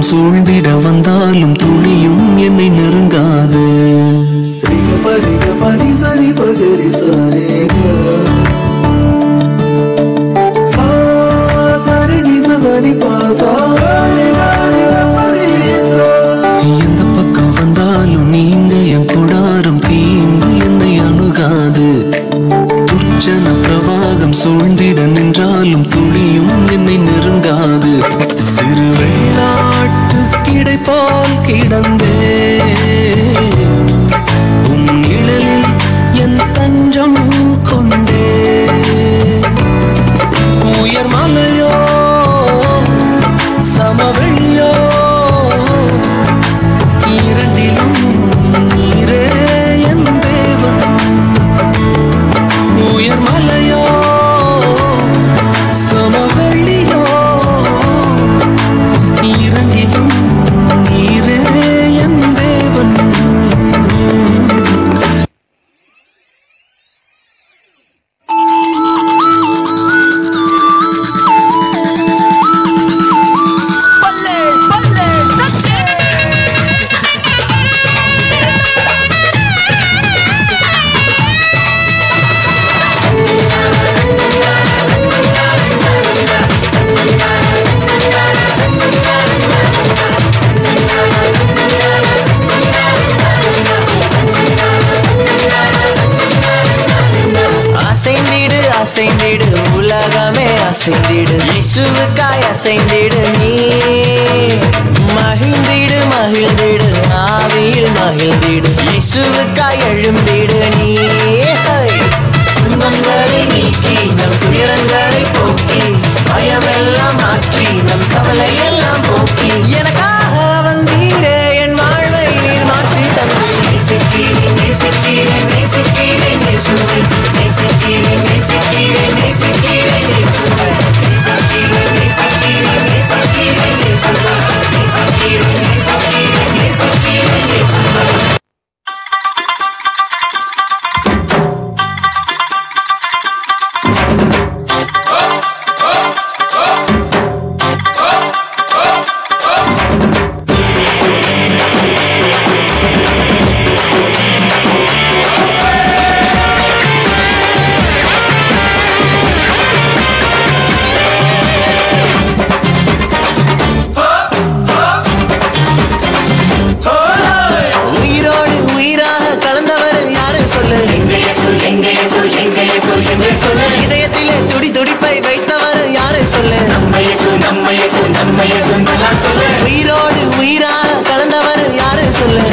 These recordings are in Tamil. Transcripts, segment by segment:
சூழ்ந்திட வந்தாலும் துளியும் என்னை நெருங்காது பரிக பரி சரி பகரி சாரேக சா சரி நி சதரி பா சாரே பரி சா எந்த பக்கம் வந்தாலும் நீங்க என் கூடாரம் தீங்கு என்னை அணுகாது துர்ச்சன பிரவாகம் சூழ்ந்திட நின்றாலும் துளியும் என்னை நெருங்காது சிறு வெள்ளாட்டு கிடை போல் கிடந்தே உன் நிழலில் என் தஞ்சம் கொண்டே உயர் மலையோ சமவெளியோ இரண்டிலும் நீரே என் தேவன் உயர் மலையோ சமவெளியோ இரண்டிலும் நீரே என் தேவன் அசைந்திடு அசைந்திடு உலகமே அசைந்திடு இயேசுவுக்காய் அசைந்திடு நீ மகிழ்ந்திடு மகிழ்ந்திடு ஆவியில் மகிழ்ந்திடு இயேசுவுக்காய் எழும்பிடு நீ ஹை. துன்பங்களை நீக்கி நம் துயரங்களை போக்கி பயமெல்லாம் மாற்றி நம் கவலை எல்லாம் போக்கி எனக்காக வந்தீரே என் வாழ்வை நீர் மாற்றி தந்து நேசிக்கிறேன் நேசிக்கிறேன் நேசிக்கிறேன் இயேசுவை நேசிக்கிறேன் நேசிக்கிறேன் நேசிக்கிறேன் இயேசுவை நேசிக்கிறேன் நேசிக்கிறேன் நேசிக்கிறேன் இயேசுவை நேசிக்கிறேன் நேசிக்கிறேன் நேசிக்கிறேன் இயேசுவை உயிரோடு உயிராக கலந்தவர் யாரு சொல்லு இதயத்திலே துடி துடிப்பை வைத்தவர் யாரு சொல்லு உயிரோடு உயிராக கலந்தவர் யாரு சொல்லு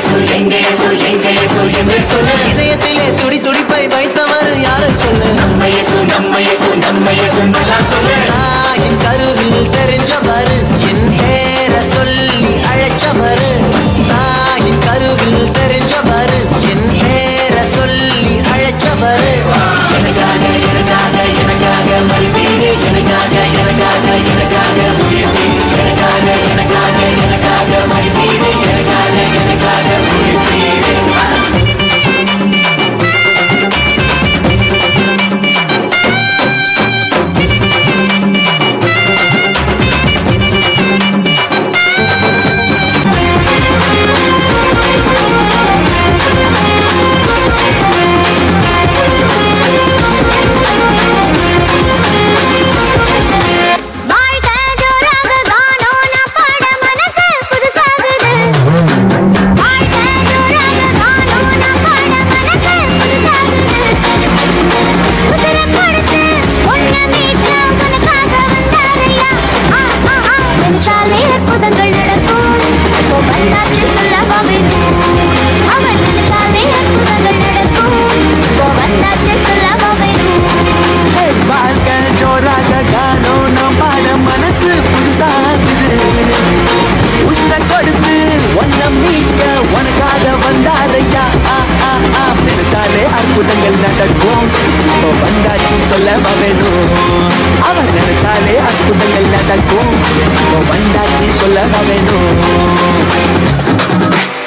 இதயத்திலே துடி துடிப்பை வைத்தவர் யாரு சொல்லு தாயின் கருவில் தெரிஞ்சவர் என் பேர சொல்லி அழைச்சவர் தாயின் கருவில் தெரிஞ்சவர் என் பேர சொல்லி அழைச்சவர் எனக்காக எனக்காக எனக்காக மறுபீடு எனக்காக எனக்காக எனக்காக உயிர்ப்பீடு எனக்காக எனக்காக எனக்காக மறுபீடு எனக்காக எனக்காக உயிர்ப்பீடு வாழ்க்கை ஜோராக காணோம் நான் பாட மனசு புதுசாகுது வாழ்க்கை ஜோராக காணோம் நான் பாட மனசு புதுசாகுது உசுர கொடுத்து உன்னை மீட்க உனக்காக வந்தாரையா ஆ ஆ ஆ நினைச்சாலே அற்புதங்கள் நடக்கும் இப்போ வந்தாச்சு சொல்லவா வேணும் அவன் நினைச்சாலே அற்புதங்கள் நடக்கும் இப்போ வந்தாச்சு சொல்லவா வேணும் வாழ்க்கை ஜோராக காணோம் நாம் பாட மனசு புதுசாகுது உசுர கொடுத்து ஒன்ன மீட்க உனக்காக வந்தாரையா ஆ, ஆ, ஆ. நினைச்சாலே அற்புதங்கள் நடக்கும் இப்போ வந்தாச்சு சொல்ல வேணும் அவர் நினைச்சாலே அற்புதங்கள் நடக்கும் இப்போ வந்தாச்சு சொல்ல வேணும்